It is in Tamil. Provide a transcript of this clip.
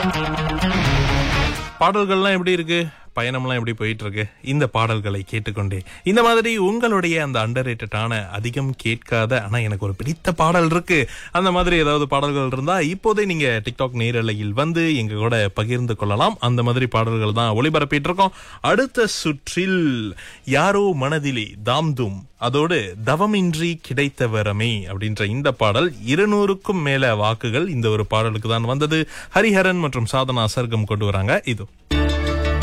பாடல்கள்லாம் எப்படி இருக்கு பயணம்லாம் எப்படி போயிட்டு இருக்கு இந்த பாடல்களை கேட்டுக்கொண்டே இந்த மாதிரி உங்களுடைய அந்த அண்டர் அதிகம் கேட்காத ஆனா எனக்கு ஒரு பிடித்த பாடல் இருக்கு அந்த மாதிரி ஏதாவது பாடல்கள் இருந்தா இப்போதே நீங்க டிக்டாக் நேரலையில் வந்து எங்க கூட பகிர்ந்து கொள்ளலாம் அந்த மாதிரி பாடல்கள் தான் ஒளிபரப்பிட்டு இருக்கோம் அடுத்த சுற்றில் யாரோ மனதிலே தாம் தூம் அதோடு தவமின்றி கிடைத்த வரமே அப்படின்ற இந்த பாடல் இருநூறுக்கும் மேல வாக்குகள் இந்த ஒரு பாடலுக்கு தான் வந்தது ஹரிஹரன் மற்றும் சாதனா சர்க்கம் கொண்டு வராங்க இது